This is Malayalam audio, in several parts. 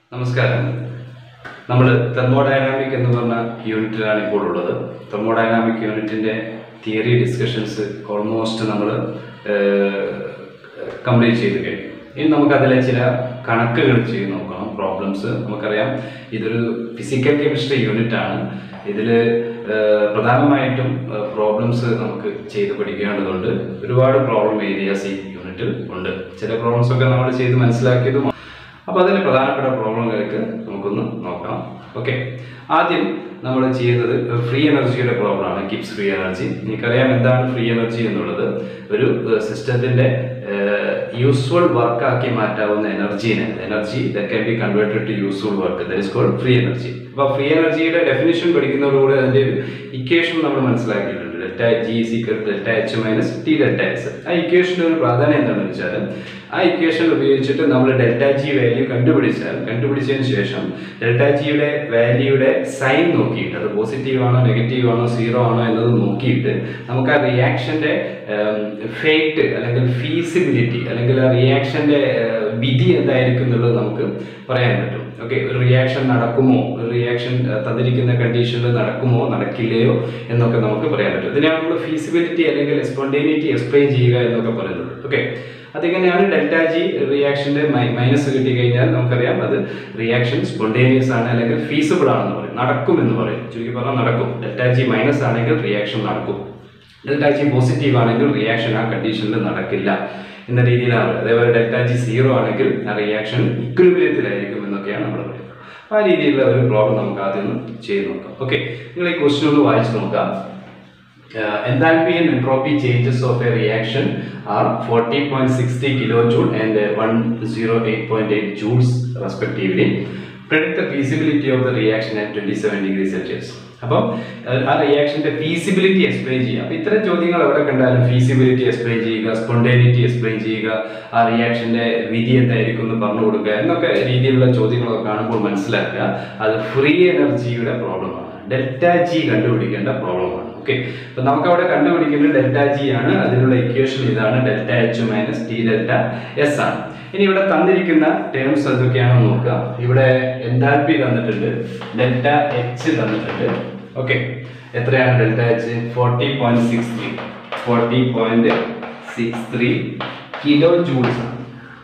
നമസ്കാരം നമ്മൾ തെർമോഡൈനാമിക് എന്ന് പറഞ്ഞ യൂണിറ്റിലാണ് ഇപ്പോൾ ഉള്ളത് തെർമോഡൈനാമിക് യൂണിറ്റിൻ്റെ തിയറി ഡിസ്കഷൻസ് ഓൾമോസ്റ്റ് നമ്മൾ കംപ്ലീറ്റ് ചെയ്ത് കഴിഞ്ഞു ഇനി നമുക്ക് അതിലെ ചില കണക്കുകൾ ചെയ്ത് നോക്കണം പ്രോബ്ലംസ് നമുക്കറിയാം ഇതൊരു ഫിസിക്കൽ കെമിസ്ട്രി യൂണിറ്റ് ആണ് ഇതിൽ പ്രധാനമായിട്ടും പ്രോബ്ലംസ് നമുക്ക് ചെയ്ത് പഠിക്കേണ്ടതുണ്ട് ഒരുപാട് പ്രോബ്ലം ഏരിയാസ് ഈ യൂണിറ്റിൽ ഉണ്ട് ചില പ്രോബ്ലംസ് ഒക്കെ നമ്മൾ ചെയ്ത് മനസ്സിലാക്കിയതും അപ്പോൾ അതിന് പ്രധാനപ്പെട്ട പ്രോബ്ലങ്ങൾക്ക് നമുക്കൊന്ന് നോക്കാം ഓക്കെ ആദ്യം നമ്മൾ ചെയ്യുന്നത് ഫ്രീ എനർജിയുടെ പ്രോബ്ലമാണ് കിപ്സ് ഫ്രീ എനർജി നിങ്ങൾക്കറിയാം എന്താണ് ഫ്രീ എനർജി എന്നുള്ളത് ഒരു സിസ്റ്റത്തിന്റെ യൂസ്ഫുൾ വർക്ക് ആക്കി മാറ്റാവുന്ന എനർജീനെ energy that can be converted to useful work that is called free energy അപ്പോൾ ഫ്രീ എനർജിയുടെ ഡെഫിനിഷൻ പഠിക്കുന്നതോടുകൂടി അതിന്റെ ഇക്വേഷൻ നമ്മൾ മനസ്സിലാക്കിയിട്ടുണ്ട് delta G is equal delta H minus T delta S ആ ഇക്വേഷൻ്റെ ഒരു പ്രാധാന്യം എന്താണെന്ന് വെച്ചാൽ ആ ഇക്വേഷൻ ഉപയോഗിച്ചിട്ട് നമ്മൾ ഡെൽറ്റ ജി വാല്യൂ കണ്ടുപിടിച്ചാൽ കണ്ടുപിടിച്ചതിന് ശേഷം ഡെൽറ്റ ജിയുടെ വാല്യൂയുടെ സൈൻ നോക്കിയിട്ട് അത് പോസിറ്റീവ് ആണോ നെഗറ്റീവ് ആണോ സീറോ ആണോ എന്നത് നോക്കിയിട്ട് നമുക്ക് ആ റിയാക്ഷൻ്റെ ഫേറ്റ് അല്ലെങ്കിൽ ഫീസിബിലിറ്റി അല്ലെങ്കിൽ ആ റിയാക്ഷൻ്റെ വിധി എന്തായിരിക്കും എന്നുള്ളത് നമുക്ക് പറയാൻ പറ്റും ഓക്കെ ഒരു റിയാക്ഷൻ നടക്കുമോ ഒരു റിയാക്ഷൻ തന്നിരിക്കുന്ന കണ്ടീഷനിൽ നടക്കുമോ നടക്കില്ലയോ എന്നൊക്കെ നമുക്ക് പറയാൻ പറ്റും ഇതിനാണ് നമ്മൾ ഫീസിബിലിറ്റി അല്ലെങ്കിൽ സ്പോണ്ടേനിറ്റി എക്സ്പ്ലെയിൻ ചെയ്യുക എന്നൊക്കെ പറയുന്നത് ഓക്കെ അതിങ്ങനെയാണ് ഡെൽറ്റ ജി റിയാക്ഷൻ്റെ മൈനസ് കിട്ടി കഴിഞ്ഞാൽ നമുക്കറിയാം അത് റിയാക്ഷൻ സ്പോണ്ടേനിയസ് ആണ് അല്ലെങ്കിൽ ഫീസിബിൾ ആണെന്ന് പറയും നടക്കും എന്ന് പറയും ചുരുക്കി പറഞ്ഞാൽ നടക്കും ഡെൽറ്റ ജി മൈനസ് ആണെങ്കിൽ റിയാക്ഷൻ നടക്കും ഡെൽറ്റ ജി പോസിറ്റീവ് ആണെങ്കിൽ റിയാക്ഷൻ ആ കണ്ടീഷനിൽ നടക്കില്ല എന്ന രീതിയിലാണ് അതേപോലെ ഡെൽറ്റ ജി സീറോ ആണെങ്കിൽ ആ റിയാക്ഷൻ ഇക്വിലിബ്രിയത്തിലായിരിക്കും എന്നൊക്കെയാണ് നമ്മൾ പറയുന്നത് അപ്പോൾ ആ രീതിയിലുള്ള ഒരു പ്രോബ്ലം നമുക്ക് ആദ്യം ഒന്ന് ചെയ്ത് നോക്കാം ഓക്കെ നിങ്ങൾ ഈ ക്വസ്റ്റ്യൻ ഒന്ന് വായിച്ച് നോക്കാം uh, enthalpy and entropy changes of a reaction are 40.60 kilojoule and uh, 108.8 joules respectively. Predict the feasibility of the reaction at 27 degrees Celsius. അപ്പം അഹ് ആ റിയാക്ഷന്റെ ഫീസിബിലിറ്റി എക്സ്പ്ലെയിൻ ചെയ്യുക അപ്പം ഇത്തരം ചോദ്യങ്ങൾ എവിടെ കണ്ടാലും ഫീസിബിലിറ്റി എക്സ്പ്ലെയിൻ ചെയ്യുക സ്പോണ്ടേനിറ്റി എക്സ്പ്ലെയിൻ ചെയ്യുക ആ റിയാക്ഷന്റെ വിധി എന്തായിരിക്കും എന്ന് പറഞ്ഞു കൊടുക്കുക എന്നൊക്കെ രീതിയിലുള്ള ചോദ്യങ്ങളൊക്കെ കാണുമ്പോൾ മനസ്സിലാക്കുക അത് ഫ്രീ എനർജിയുടെ പ്രോബ്ലമാണ് ഡെൽറ്റ ജി കണ്ടുപിടിക്കേണ്ട പ്രോബ്ലമാണ് ഓക്കെ അപ്പൊ നമുക്ക് അവിടെ കണ്ടുപിടിക്കുന്നത് ഡെൽറ്റ ജി ആണ് അതിനുള്ള ഇക്വേഷൻ ഇതാണ് delta H minus T delta S ആണ് ഇനി ഇവിടെ തന്നിരിക്കുന്ന ടേംസ് എന്തൊക്കെയാണെന്ന് നോക്കുക ഇവിടെ എൻതാൽപി തന്നിട്ടുണ്ട് ഡെൽറ്റ എച്ച് തന്നിട്ടുണ്ട് ഓക്കെ എത്രയാണ് delta H forty point six three forty point six three kilo joules ആണ്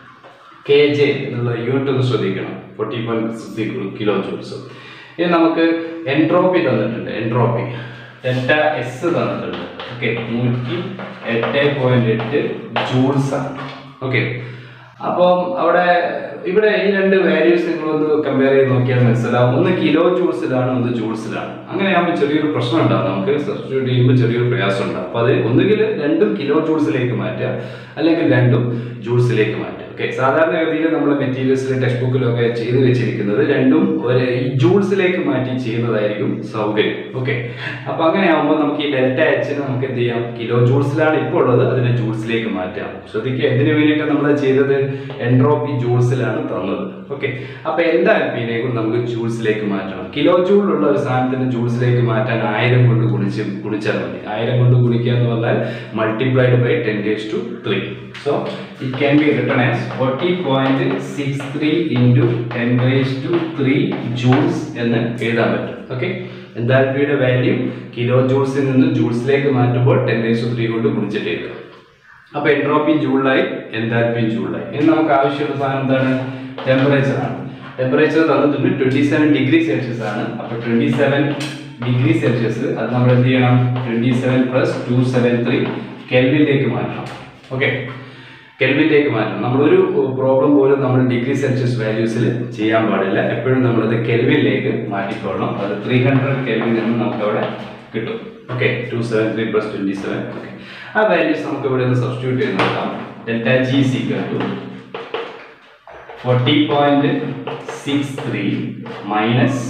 കെ ജെ എന്നുള്ള യൂണിറ്റ് ഒന്ന് ശ്രദ്ധിക്കണം forty point six kilo joules ഇനി നമുക്ക് എൻട്രോപ്പി തന്നിട്ടുണ്ട് എൻട്രോപ്പി ഡെൽറ്റ എസ് തന്നിട്ടുണ്ട് ഓക്കെ നൂറ്റി എട്ട് പോയിന്റ് എട്ട് ജൂൾസ് ആണ് ഓക്കെ അപ്പം അവിടെ ഇവിടെ ഈ രണ്ട് വാല്യൂസ് നിങ്ങളൊന്ന് കമ്പയർ ചെയ്ത് നോക്കിയാൽ മനസ്സിലാവും ഒന്ന് കിലോ ജൂൾസിലാണ് ഒന്ന് ജൂൾസിലാണ് അങ്ങനെയാകുമ്പോൾ ചെറിയൊരു പ്രശ്നം ഉണ്ടാവും നമുക്ക് സബ്സ്റ്റിറ്റ്യൂട്ട് ചെയ്യുമ്പോൾ ചെറിയൊരു പ്രയാസം ഉണ്ടാവും അപ്പോൾ അത് ഒന്നുകിൽ രണ്ടും കിലോ ജൂൾസിലേക്ക് മാറ്റുക അല്ലെങ്കിൽ രണ്ടും ജൂൾസിലേക്ക് മാറ്റുക ഓക്കെ സാധാരണഗതിയിൽ നമ്മൾ മെറ്റീരിയൽസിലും ടെക്സ്റ്റ് ബുക്കിലും ഒക്കെ ചെയ്തു വെച്ചിരിക്കുന്നത് രണ്ടും ഒരു ഈ ജൂൾസിലേക്ക് മാറ്റി ചെയ്യുന്നതായിരിക്കും സൗകര്യം ഓക്കെ അപ്പൊ അങ്ങനെ ആകുമ്പോൾ നമുക്ക് ഈ ഡെൽറ്റ എച്ചിന് നമുക്ക് എന്ത് ചെയ്യാം കിലോ ജൂൾസിലാണ് ഇപ്പോൾ ഉള്ളത് അതിനെ ജൂൾസിലേക്ക് മാറ്റാം ശ്രദ്ധിക്കുക എന്തിനു വേണ്ടിയിട്ട് നമ്മൾ ചെയ്തത് എൻട്രോപ്പി ജൂൾസിലാണ് തന്നത് ഓക്കെ അപ്പൊ എന്താൽപ്പിനെ കൂടി നമുക്ക് ജൂൾസിലേക്ക് മാറ്റണം കിലോ ജൂളിലുള്ള ഒരു സാധനത്തിന് ജൂൾസിലേക്ക് മാറ്റാൻ ആയിരം കൊണ്ട് ഗുണിച്ച് ഗുണിച്ചാൽ മതി ആയിരം കൊണ്ട് ഗുണിക്കുക എന്ന് പറഞ്ഞാൽ multiplied by ten raise to three so it can be written as forty point six three into ten raise to three joules എന്ന് എഴുതാൻ പറ്റും ഓക്കെ എന്താൽപ്പിയുടെ വാല്യൂ കിലോ ജൂൾസിൽ നിന്ന് ജൂൾസിലേക്ക് മാറ്റുമ്പോൾ ടെൻ റേസ് ടു ത്രീ കൊണ്ട് ഗുണിച്ചിട്ട് എഴുതാം അപ്പൊ എൻട്രോപ്പിയും ജൂളിലായി എന്താൽപ്പിയും ജൂളിലായി ഇനി നമുക്ക് ആവശ്യമുള്ള സാധനം എന്താണ് ടെമ്പറേച്ചർ ആണ് ടെമ്പറേച്ചർ തന്നിട്ടുണ്ട് ട്വന്റി സെവൻ ഡിഗ്രി സെൽഷ്യസ് ആണ് അപ്പൊ ട്വന്റി സെവൻ ഡിഗ്രി സെൽഷ്യസ് അത് നമ്മൾ എന്ത് ചെയ്യണം twenty seven plus two seven three കെൽവിലേക്ക് മാറ്റണം ഓക്കെ കെൽവിലേക്ക് മാറ്റണം നമ്മളൊരു പ്രോബ്ലം പോലും നമ്മൾ ഡിഗ്രി സെൽഷ്യസ് വാല്യൂസിൽ ചെയ്യാൻ പാടില്ല എപ്പോഴും നമ്മളത് കെൽവിനിലേക്ക് മാറ്റിക്കൊള്ളണം അത് ത്രീ ഹൺഡ്രഡ് കെൽവിൻ എന്ന് നമുക്ക് അവിടെ കിട്ടും okay two seven three plus twenty seven okay ആ വാല്യൂസ് നമുക്ക് ഇവിടെ നിന്ന് സബ്സ്റ്റിറ്റ്യൂട്ട് ചെയ്ത് നോക്കാം delta G is equal to forty point six three minus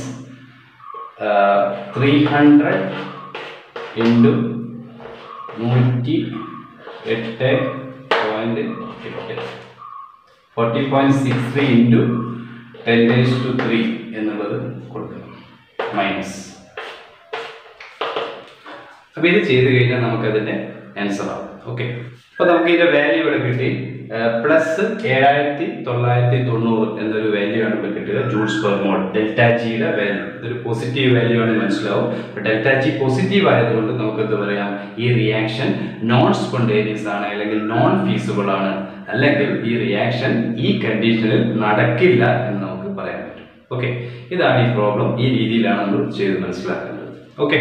three hundred into നൂറ്റി എട്ട് പോയിന്റ് എട്ട് forty point six three into ten raise to three എന്നുള്ളത് കൊടുക്കണം മൈനസ് അപ്പോൾ ഇത് ചെയ്ത് കഴിഞ്ഞാൽ നമുക്കതിൻ്റെ ആൻസർ ആവും ഓക്കെ അപ്പൊ നമുക്ക് ഇതിന്റെ വാല്യൂ ഇവിടെ കിട്ടി പ്ലസ് ഏഴായിരത്തി തൊള്ളായിരത്തി തൊണ്ണൂറ് എന്നൊരു വാല്യൂ ആണ് ഇവിടെ കിട്ടുക ജൂൾസ് പെർ മോൾ ഡെൽറ്റ ജിയുടെ വാല്യൂ ഇതൊരു പോസിറ്റീവ് വാല്യൂ ആണ് മനസ്സിലാവും ഡെൽറ്റ ജി പോസിറ്റീവ് ആയതുകൊണ്ട് നമുക്ക് എന്ത് പറയാം ഈ റിയാക്ഷൻ നോൺ സ്പോണ്ടേനിയസ് ആണ് അല്ലെങ്കിൽ നോൺ ഫീസിബിൾ ആണ് അല്ലെങ്കിൽ ഈ റിയാക്ഷൻ ഈ കണ്ടീഷനിൽ നടക്കില്ല എന്ന് നമുക്ക് പറയാൻ പറ്റും ഓക്കെ ഇതാണ് ഈ പ്രോബ്ലം ഈ രീതിയിലാണ് നമ്മൾ ചെയ്ത് മനസ്സിലാക്കേണ്ടത് ഓക്കെ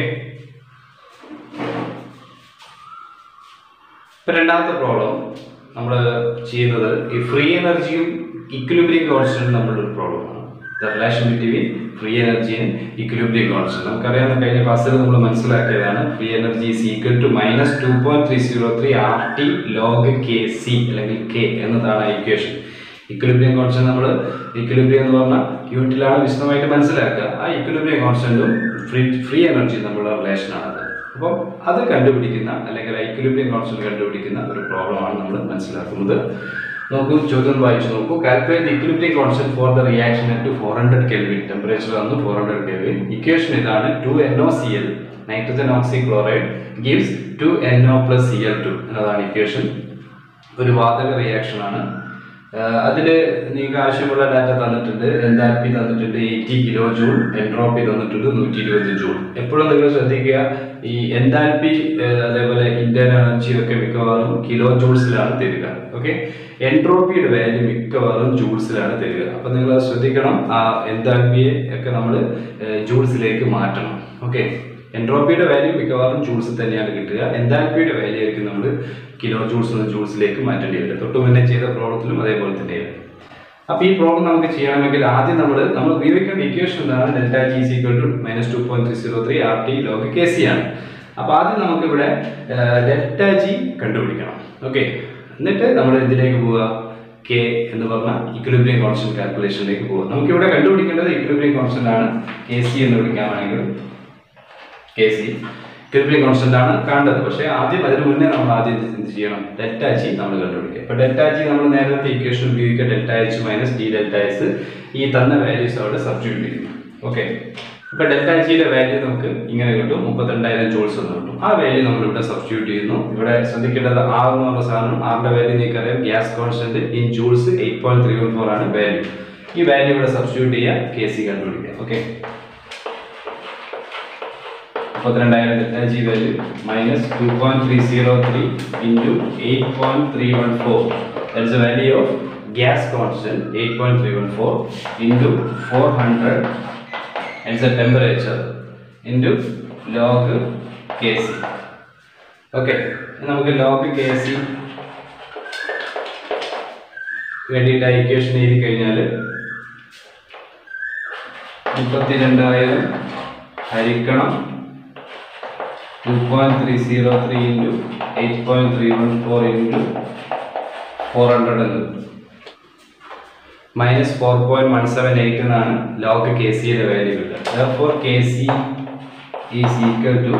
ഇപ്പൊ രണ്ടാമത്തെ പ്രോബ്ലം നമ്മൾ ചെയ്യുന്നത് ഈ ഫ്രീ എനർജിയും ഇക്വിലിബ്രിയം കോൺസ്റ്റന്റ് തമ്മിലുള്ള ഒരു പ്രോബ്ലമാണ് the relation between free energy and equilibrium constant നമുക്കറിയാം കഴിഞ്ഞ ക്ലാസ്സിൽ നമ്മൾ മനസ്സിലാക്കിയതാണ് free energy is equal to minus two point three zero three R T log K C അല്ലെങ്കിൽ കെ എന്നതാണ് ഇക്വേഷൻ ഇക്വിലിബ്രിയം കോൺസ്റ്റന്റ് നമ്മൾ ഇക്വിലിബ്രിയം എന്ന് പറഞ്ഞാൽ യൂണിറ്റിലാണ് വിശദമായിട്ട് മനസ്സിലാക്കുക ആ ഇക്വിലിബ്രിയം കോൺസ്റ്റന്റും ഫ്രീ ഫ്രീ എനർജി തമ്മിലുള്ള റിലേഷനാണത് അപ്പോൾ അത് കണ്ടുപിടിക്കുന്ന അല്ലെങ്കിൽ ഇക്വിലിബ്രിയം കോൺസ്റ്റന്റ് കണ്ടുപിടിക്കുന്ന ഒരു പ്രോബ്ലമാണ് നമ്മൾ മനസ്സിലാക്കുന്നത് നോക്കൂ ചോദ്യം വായിച്ചു നോക്കൂ calculate equilibrium constant for the reaction at four hundred kelvin temperature വന്നു ഫോർ ഹൺഡ്രഡ് കെൽവിൻ ഇക്വേഷൻ ഇതാണ് two N O C L nitrogen oxychloride gives two N O plus C L two എന്നതാണ് ഇക്വേഷൻ ഒരു വാതക റിയാക്ഷൻ ആണ് അതിൽ നിങ്ങൾക്ക് ആവശ്യമുള്ള ഡാറ്റ തന്നിട്ടുണ്ട് എൻതാൽപ്പി തന്നിട്ടുണ്ട് എയ്റ്റി കിലോ ജൂൾ എൻട്രോപ്പി തന്നിട്ടുണ്ട് നൂറ്റി ഇരുപത് ജൂൾ എപ്പോഴും നിങ്ങൾ ശ്രദ്ധിക്കുക ഈ എൻതാൽപ്പി അതേപോലെ ഇന്ത്യൻ എനർജി ഒക്കെ മിക്കവാറും കിലോ ജൂൾസിലാണ് തരിക ഓക്കെ എൻട്രോപ്പിയുടെ വാല്യൂ മിക്കവാറും ജൂൾസിലാണ് തരിക അപ്പൊ നിങ്ങൾ ശ്രദ്ധിക്കണം ആ എൻതാൽപ്പിയെ ഒക്കെ നമ്മൾ ജൂൾസിലേക്ക് മാറ്റണം ഓക്കെ എൻട്രോപ്പിയുടെ വാല്യൂ മിക്കവാറും ജൂൾസ് തന്നെയാണ് കിട്ടുക എൻതാൽപ്പിയുടെ വാല്യൂ ആയിരിക്കും നമ്മൾ കിലോ ജൂൾസ് നിന്ന് ജൂൾസിലേക്ക് മാറ്റേണ്ടി വരിക തൊട്ട് മുന്നേ ചെയ്ത പ്രോബ്ലത്തിലും അതേപോലെ തന്നെയാണ് അപ്പോൾ ഈ പ്രോബ്ലം നമുക്ക് ചെയ്യണമെങ്കിൽ ആദ്യം നമ്മൾ നമ്മൾ ഉപയോഗിക്കേണ്ട ഇക്വേഷൻ എന്താണ് delta G C equal to minus two point three zero three R T log K C ആണ് അപ്പോൾ ആദ്യം നമുക്കിവിടെ ഡെൽറ്റ ജി കണ്ടുപിടിക്കണം ഓക്കെ എന്നിട്ട് നമ്മൾ എന്തിലേക്ക് പോവുക കെ എന്ന് പറഞ്ഞ ഇക്വിലിബ്രിയം കോൺസ്റ്റന്റ് കാൽക്കുലേഷനിലേക്ക് പോകുക നമുക്കിവിടെ കണ്ടുപിടിക്കേണ്ടത് ഇക്വിലിബ്രിയം കോൺസ്റ്റന്റ് ആണ് കെ സി എന്ന് വിളിക്കാനാണെങ്കിൽ കെ സി ഇക്വിലിബ്രിയം കോൺസ്റ്റന്റ് ആണ് കാണേണ്ടത് പക്ഷേ ആദ്യം അതിന് മുന്നേ നമ്മൾ ആദ്യം എന്ത് ചെയ്യണം ഡെൽറ്റ ജി നമ്മൾ കണ്ടുപിടിക്കുക ഇപ്പോൾ ഡെൽറ്റ ജി നമ്മൾ നേരത്തെ ഇക്വേഷൻ ഉപയോഗിക്കുക delta H minus D delta S ഈ തന്ന വാല്യൂസ് അവിടെ സബ്സ്റ്റിറ്റ്യൂട്ട് ചെയ്യുന്നു ഓക്കെ ഇപ്പോൾ ഡെൽറ്റ ജിയുടെ വാല്യൂ നമുക്ക് ഇങ്ങനെ കിട്ടും മുപ്പത്തിരണ്ടായിരം ജോൾസ് എന്ന് കിട്ടും ആ വാല്യൂ നമ്മൾ ഇവിടെ സബ്സ്റ്റിറ്റ്യൂട്ട് ചെയ്യുന്നു ഇവിടെ ശ്രദ്ധിക്കേണ്ടത് ആർ എന്ന് പറഞ്ഞ സാധനം ആറിന്റെ വാല്യൂ നിങ്ങൾക്ക് അറിയാം gas constant in joules eight point three one four ആണ് വാല്യൂ ഈ വാല്യൂ ഇവിടെ സബ്സ്റ്റിറ്റ്യൂട്ട് ചെയ്യുക കെ സി കണ്ടുപിടിക്കുക ഓക്കെ മുപ്പത്തിരണ്ടായിരം delta G value minus two point three zero three into eight point three one four that's a value of gas constant eight point three one four into four hundred it's a temperature into log K C okay നമുക്ക് ലോഗ് കെ സി വേണ്ടിയിട്ട് ആ ഇക്വേഷൻ എഴുതി കഴിഞ്ഞാൽ മുപ്പത്തിരണ്ടായിരം ഹരിക്കണം two point three zero three into eight point three one four into four hundred എന്ന് കിട്ടും minus four point one seven eight എന്നാണ് ലോഗ് കെ സിയുടെ വാല്യൂ കിട്ടുക for K C is equal to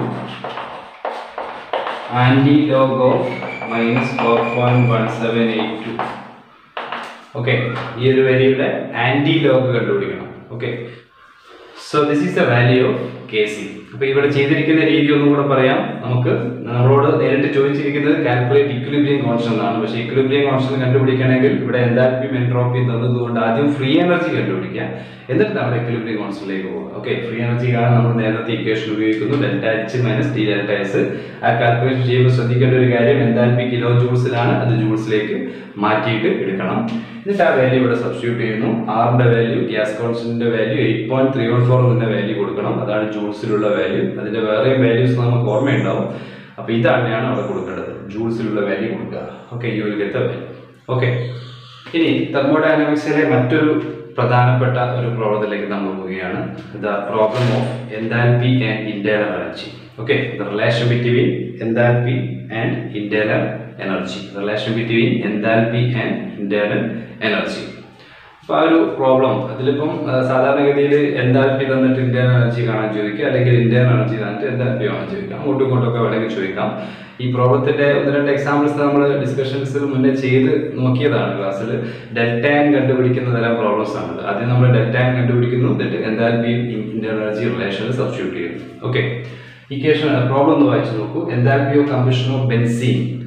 antilog of minus four point one seven eight two okay ഈ ഒരു വാല്യൂയുടെ ആൻറ്റി ലോഗ് കണ്ടുപിടിക്കണം okay so this is the value of K C അപ്പൊ ഇവിടെ ചെയ്തിരിക്കുന്ന രീതി ഒന്നും കൂടെ പറയാം നമുക്ക് നമ്മളോട് നേരിട്ട് ചോദിച്ചിരിക്കുന്നത് കാൽക്കുലേറ്റ് ഇക്വിലിബ്രിയം കോൺസ്റ്റന്റ് ആണ് പക്ഷേ ഇക്വിലിബ്രിയം കോൺസ്റ്റന്റ് കണ്ടുപിടിക്കണമെങ്കിൽ ഇവിടെ എന്താൽപ്പിയും എൻട്രോപ്പിയും തന്നതുകൊണ്ട് ആദ്യം ഫ്രീ എനർജി കണ്ടുപിടിക്കുക എന്നിട്ട് നമ്മൾ ഇക്വിലിബ്രിയം കോൺസ്റ്റന്റിലേക്ക് പോകുക ഓക്കെ ഫ്രീ എനർജി കാണാൻ നമ്മൾ നേരത്തെ ഇക്വേഷൻ ഉപയോഗിക്കുന്നു delta H minus T delta S ആ കാൽക്കുലേഷൻ ചെയ്യുമ്പോൾ ശ്രദ്ധിക്കേണ്ട ഒരു കാര്യം എന്താൽപ്പി കിലോ ജൂൾസിലാണ് അത് ജൂൾസിലേക്ക് മാറ്റിയിട്ട് എടുക്കണം എന്നിട്ട് ആ വാല്യൂ ഇവിടെ സബ്സ്റ്റിറ്റ്യൂട്ട് ചെയ്യുന്നു ആറിന്റെ വാല്യൂ ഗ്യാസ് കോൺസ്റ്റന്റിന്റെ value eight point three one four എന്ന വാല്യൂ കൊടുക്കണം അതാണ് ജൂൾസിലുള്ള വാല്യൂ അതിന്റെ വേറെയും വാല്യൂസ് നമുക്ക് ഓർമ്മയുണ്ടാവും അപ്പൊ ഇതാണ് അവിടെ കൊടുക്കേണ്ടത് ജൂൾസിലുള്ള വാല്യൂ കൊടുക്കുക okay you will get value okay ഇനി തെർമോഡൈനാമിക്സിലെ മറ്റൊരു പ്രധാനപ്പെട്ട ഒരു പ്രോബ്ലത്തിലേക്ക് നമ്മൾ പോവുകയാണ് the problem of enthalpy and internal energy okay the relation between enthalpy and internal energy relation between enthalpy and internal energy അപ്പോൾ ആ ഒരു പ്രോബ്ലം അതിലിപ്പം ആ, സാധാരണഗതിയിൽ എൻതാൽപ്പി തന്നിട്ട് ഇന്ത്യൻ എനർജി കാണാൻ ചോദിക്കുക അല്ലെങ്കിൽ ഇന്ത്യൻ എനർജി തന്നിട്ട് എൻതാൽപ്പി കാണാൻ ചോദിക്കാം അങ്ങോട്ടും ഇങ്ങോട്ടും ഒക്കെ വേണമെങ്കിൽ ചോദിക്കാം ഈ പ്രോബ്ലത്തിന്റെ ഒന്ന് രണ്ട് എക്സാമ്പിൾസ് നമ്മൾ ഡിസ്കഷൻസിൽ മുന്നേ ചെയ്ത് നോക്കിയതാണ് ക്ലാസ്സിൽ ഡെൽറ്റാൻ കണ്ടുപിടിക്കുന്ന തരം പ്രോബ്ലംസ് ആണ് ആദ്യം നമ്മൾ ഡെൽറ്റാൻ കണ്ടുപിടിക്കുന്നു എന്നിട്ട് എൻതാൽപ്പിയും ഇന്ത്യൻ എനർജി റിലേഷനിൽ സബ്സ്റ്റിറ്റ്യൂട്ട് ചെയ്യുന്നു ഓക്കെ ഇക്വേഷൻ പ്രോബ്ലം ഒന്ന് വായിച്ചു നോക്കൂ enthalpy of combustion of benzene